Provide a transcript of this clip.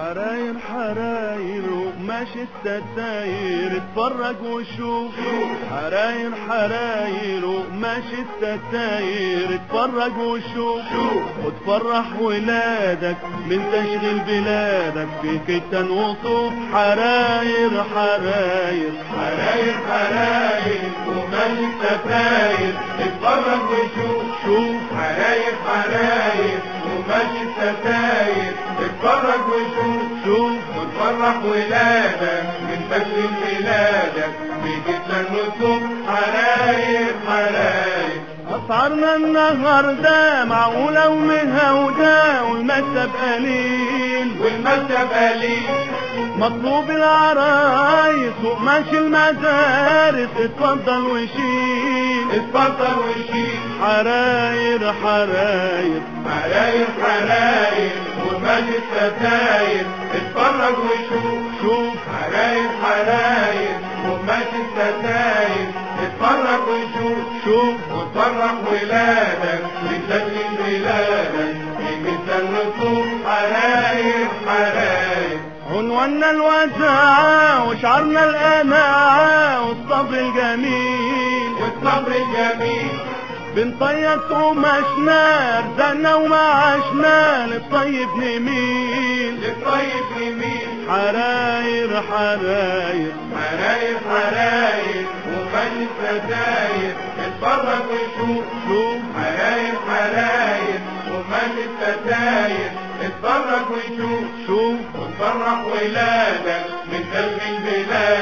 حراير حراير وماشي الستاير اتفرج وشوف حراير حراير وماشي الستاير اتفرج وشوف وتفرح ولادك من تشغيل بلادك في فتن وصوف حراير حراير حراير حراير وماشي الستاير اتفرج وشوف شوف حراير حراير وماشي الستاير اتفرج وشوف شوف وتفرح ولادك من تشغيل بلادك بجدا الرسوم حراير حراير أسعارنا النهاردة معقولة ومهودة والمكسب قليل والمكتب قليل مطلوب العرايس وقماش المدارس اتفضل وشيل اتفضل وشيل حراير حراير حراير حراير وماشي الستاير اتفرج وشوف شوف حراير حراير وماشي الستاير اتفرج وشوف شوف وتفرح ولادك بتشغيل بلادك بجدا الرسوم حراير حراير عنواننا الوداعة وشعارنا القناعة والصبر الجميل والصبر الجميل بنطيب قماشنا ارزقنا ومعاشنا للطيب نميل للطيب يمين حراير حراير حراير حراير وماشي الستاير اتفرج وشوف شوف حراير حراير وماشي الستاير اتفرج وشوف شوف وتفرح ولادك من تشغيل بلادك